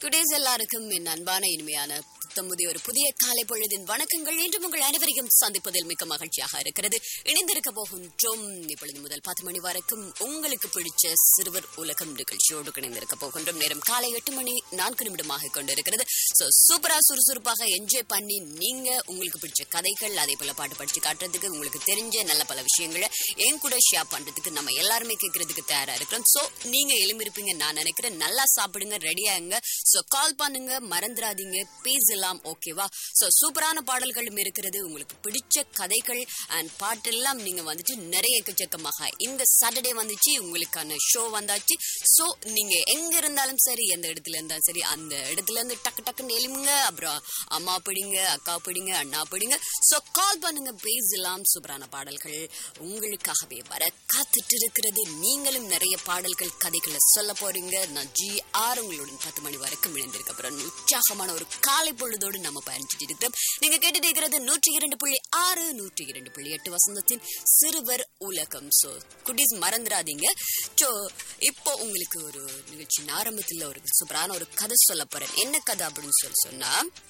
Today's எல்லாருக்கும் என் அன்பான இனிமையான புத்தமுதிய ஒரு புதிய காலை பொழுதின் வணக்கங்கள் இன்றும் உங்கள் அனைவரையும் சந்திப்பதில் மிக்க மகிழ்ச்சியாக இருக்கிறது இணைந்திருக்க போகின்றோம் இப்பொழுது முதல் பத்து மணி வரைக்கும் உங்களுக்கு பிடிச்ச சிறுவர் உலகம் நிகழ்ச்சியோடு இணைந்திருக்க போகின்றோம் நேரம் காலை எட்டு மணி நான்கு நிமிடமாக கொண்டிருக்கிறது ஸோ சூப்பரா சுறுசுறுப்பாக என்ஜாய் பண்ணி நீங்க உங்களுக்கு பிடிச்ச கதைகள் அதே போல பாட்டு படிச்சு காட்டுறதுக்கு உங்களுக்கு தெரிஞ்ச நல்ல பல விஷயங்களை என் கூட ஷேர் பண்றதுக்கு நம்ம எல்லாருமே கேட்கறதுக்கு தயாரா இருக்கிறோம் ஸோ நீங்க எழும்பிருப்பீங்க நான் நினைக்கிறேன் நல்லா சாப்பிடுங்க ரெடியாங்க ஸோ கால் பண்ணுங்க மறந்துடாதீங்க பேசலாம் ஓகேவா ஸோ சூப்பரான பாடல்களும் இருக்கிறது உங்களுக்கு பிடிச்ச கதைகள் அண்ட் பாட்டெல்லாம் நீங்க வந்துட்டு நிறைய எக்கச்சக்கமாக இந்த சாட்டர்டே வந்துச்சு உங்களுக்கான ஷோ வந்தாச்சு ஸோ நீங்க எங்க இருந்தாலும் சரி எந்த இடத்துல இருந்தாலும் சரி அந்த இடத்துல இருந்து டக்கு டக்குன்னு எழுமுங்க அப்புறம் அம்மா பிடிங்க அக்கா பிடிங்க அண்ணா பிடிங்க ஸோ கால் பண்ணுங்க பேசலாம் சூப்பரான பாடல்கள் உங்களுக்காகவே வர காத்துட்டு இருக்கிறது நீங்களும் நிறைய பாடல்கள் கதைகளை சொல்ல போறீங்க நான் ஜி ஆர் உங்களுடன் பத்து மணி வரைக்கும் இணைந்திருக்க அப்புறம் உற்சாகமான ஒரு காலை பொழுதோடு நம்ம பயணிச்சுட்டு இருக்கிறோம் நீங்க கேட்டுட்டு இருக்கிறது நூற்றி இரண்டு புள்ளி ஆறு நூற்றி இரண்டு புள்ளி எட்டு வசந்தத்தின் சிறுவர் உலகம் ஸோ குட்டீஸ் மறந்துடாதீங்க ஸோ இப்போ உங்களுக்கு ஒரு நிகழ்ச்சியின் ஆரம்பத்தில் ஒரு சூப்பரான ஒரு கதை சொல்ல போறேன் என்ன கதை அப்படின்னு சொல்லி சொன்னா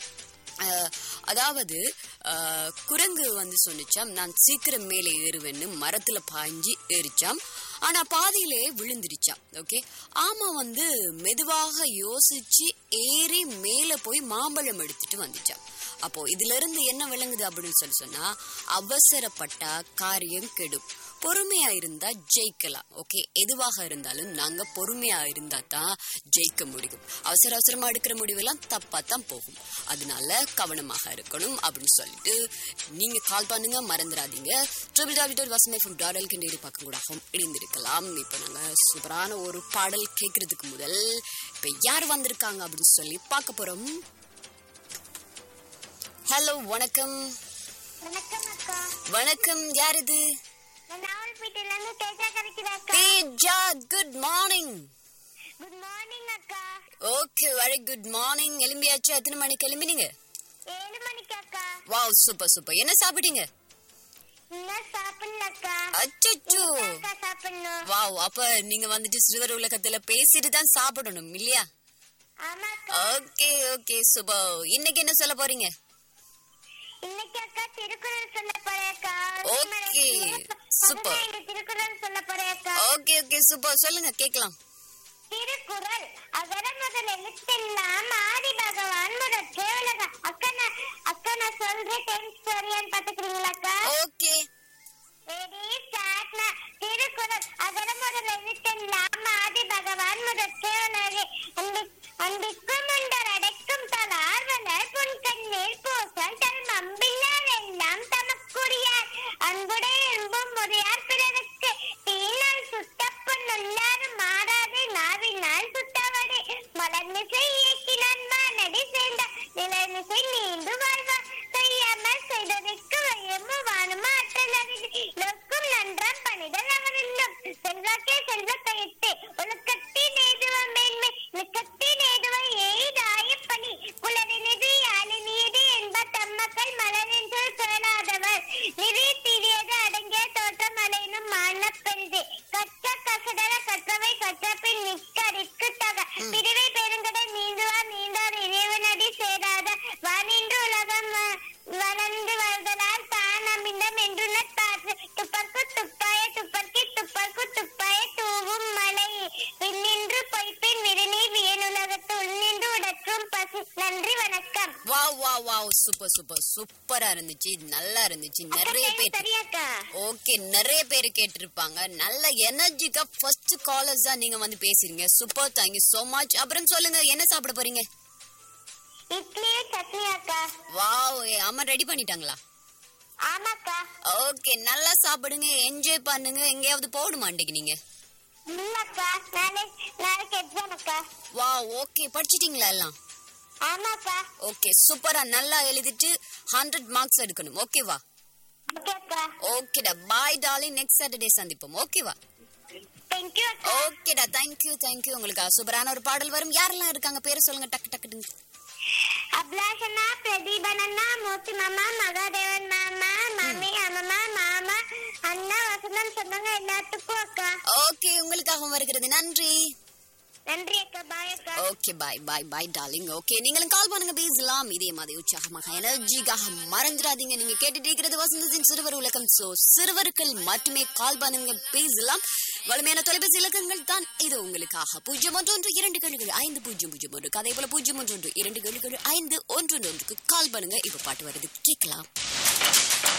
அஹ், அதாவது அஹ், குரங்கு வந்து சொன்னிச்சாம் நான் சீக்கிரம் மேலே ஏறுவேன்னு மரத்துல பாய்ஞ்சி ஏறிச்சாம் ஆனா பாதியிலே விழுந்துருச்சாம் ஓகே ஆமா வந்து மெதுவாக யோசிச்சு ஏறி மேல போய் மாம்பழம் எடுத்துட்டு வந்துச்சாம் அப்போ இதுல இருந்து என்ன விளங்குது அப்படின்னு சொல்லி சொன்னா அவசரப்பட்டா காரியம் கெடும் பொறுமையா இருந்தா ஜெயிக்கலாம் ஓகே எதுவாக இருந்தாலும் நாங்க பொறுமையா இருந்தா தான் ஜெயிக்க முடியும் அவசர அவசரமா எடுக்கிற முடிவெல்லாம் தப்பா தான் போகும் அதனால கவனமாக இருக்கணும் அப்படின்னு சொல்லிட்டு நீங்க கால் பண்ணுங்க மறந்துடாதீங்க ட்ரிபிள் டாபிள் டாட் வசமே ஃப்ரம் டாடல் கண்டேரி பக்கம் கூட இணைந்திருக்கலாம் இப்போ நாங்க சூப்பரான ஒரு பாடல் கேட்கறதுக்கு முதல் இப்போ யார் வந்திருக்காங்க அப்படின்னு சொல்லி பார்க்க போறோம் ஹலோ வணக்கம் வணக்கம் அக்கா வணக்கம் யார் இது நான் நாவல்பேட்டையில இருந்து தேஜா கதைக்கிறேன் அக்கா Teja good morning good morning அக்கா ஓகே வெரி குட் மார்னிங் எலும்பியாச்சு எத்தனை மணிக்கு எலும்பினீங்க ஏழு மணிக்கு அக்கா வாவ் சூப்பர் சூப்பர் என்ன சாப்பிட்டீங்க இன்னும் சாப்பிடல அக்கா அச்சோ இனிதான் அக்கா சாப்பிடணும் வாவ் அப்ப நீங்க வந்துட்டு சிறுவர் உலகத்துல பேசிட்டு தான் சாப்பிடணும் இல்லையா ஆமா அக்கா ஓகே ஓகே சூப்பர் இன்னைக்கு என்ன சொல்ல போறீங்க இன்னைக்கு அக்கா திருக்குறள் சொல்ல போறேன் அக்கா Okay. Super. பதினைந்து திருக்குறள் சொல்ல போறேன் அக்கா ஓகே ஓகே சூப்பர் சொல்லுங்க கேக்கலாம் திருக்குறள் அகர முதல் எழுத்தெல்லாம் ஆதி பகவான் முதற்றே உலக அக்கா நான் அக்கா நான் சொல்றேன் டென்த் ஸ்டோரியான்னு பாத்துக்கிறீங்களா அக்கா ஓகே ரெடி ஸ்டார்ட் திருக்குறள் அகர முதல் எழுத்தெல்லாம் ஆதி பகவான் முதற்றே உலகே அன்பி- அன்பிற்கும் உண்டர் அடைக்கும் தல் ஆர்வலர் புன்கண்ணீர் பூசல் தல் மம்பில்லார் எல்லாம் தமக்குரியார் அன்புடைய இன்பம் முறையார் பிறருக்கு தீனால் சுத்தப்பன் உள்ளாரும் மாறாது நாவினால் சுத்தவடை மலர்மிசை இயக்கினான் மானடி சேர்ந்த நிலமிசை நீண்டு வாழ்வார் செய்யாமல் செய்ததற்கு வையமு வானும் ஆற்றல் அறிந்து லோக்கும் நன்றாம் பணிதல் அவரில்லும் செல்வாக்கே செல்வ கயிற்று ஒழுக்கத்தின் ஏதுவ மேன்மை மிக்கத்தின் ஏதுவ எய்தாய பணி புலரினிது யாழினியது என்ப தம்மக்கள் மலரின்று சொல்லாதவர் நிதி தீரியது அடங்கிய தோற்றம் அலைனும் மானப்பெரிது கற்ற கசடர கற்றவை கற்ற பின் நிற்கறிக்கு தக பிரிவை பெருங்கடல் நீந்துவார் நீந்தார் இறைவனடி சேராத வானின்று உலகம் வ- வளர்ந்து வருதலால் தான் அமிந்தம் என்றுள்ள பாற்று துப்பர்க்கு துப்பாய துப்பர்க்கு துப்பர்க்கு துப்பாய தூவும் மலை விண்ணின்று பொய்ப்பின் விருநீர் வியனுலகத்து உள்நின்று உடற்றும் பசு நன்றி வணக்கம் wow wow wow super super சூப்பரா இருந்துச்சு நல்லா இருந்துச்சு நிறைய பேர் சரியாக்கா ஓகே நிறைய பேர் கேட்டிருப்பாங்க நல்ல எனர்ஜிக்கா ஃபர்ஸ்ட் காலர்ஸ் தான் நீங்க வந்து பேசுறீங்க சூப்பர் தேங்க்யூ so மச் அப்புறம் சொல்லுங்க என்ன சாப்பிட போறீங்க இட்லியும் சட்னி அக்கா வாவ் அம்மா ரெடி பண்ணிட்டாங்களா ஆமாக்கா ஓகே நல்லா சாப்பிடுங்க என்ஜாய் பண்ணுங்க எங்கேயாவது போகணுமா அன்றைக்கு நீங்க இல்லக்கா நாளைக்கு நாளைக்கு எக்ஸாம் அக்கா வா ஓகே படிச்சிட்டீங்களா எல்லாம் ஆமாக்கா ஓகே சூப்பரா நல்லா எழுதிட்டு ஹண்ட்ரட் மார்க்ஸ் எடுக்கணும் ஓகேவா ஓகேக்கா ஓகேடா பாய் டாலி நெக்ஸ்ட் சாட்டர்டே சந்திப்போம் ஓகேவா தேங்க்யூ அக்கா ஓகேடா தேங்க்யூ தேங்க்யூ உங்களுக்கு சூப்பரான ஒரு பாடல் வரும் யாரெல்லாம் இருக்காங்க பேரை சொல்லுங்க டக்கு டக்கு அபிலாஷனா பிரதீபனண்ணா மூர்த்தி மாமா மகாதேவன் மாமா மம்மி அம்மம்மா மாமா அண்ணா வசந்தம் சொந்தங்க எல்லாத்துக்கும் அக்கா ஓகே உங்களுக்காகவும் வருகிறது நன்றி நன்றி அக்கா பாய் அக்கா okay bye bye bye darling okay நீங்களும் கால் பண்ணுங்க பேசலாம் இதே மாதிரி உற்சாகமாக எனர்ஜிக்காக மறந்துடாதீங்க நீங்க கேட்டுட்டு இருக்கிறது வசந்தத்தின் சிறுவர் உலகம் சோ சிறுவர்கள் மட்டுமே கால் பண்ணுங்க பேசலாம் வலிமையான தொலைபேசி இலக்கங்கள் தான் இது உங்களுக்காக பூஜ்ஜியம் ஒன்று ஒன்று இரண்டு கேள்விகள் ஐந்து பூஜ்ஜியம் பூஜ்ஜியம் ஒன்று அதே போல பூஜ்ஜியம் ஒன்று ஒன்று இரண்டு கேள்விகள் ஐந்து ஒன்று ஒன்றுக்கு கால் பண்ணுங்க இப்ப பாட்டு வருது கேட்கலாம்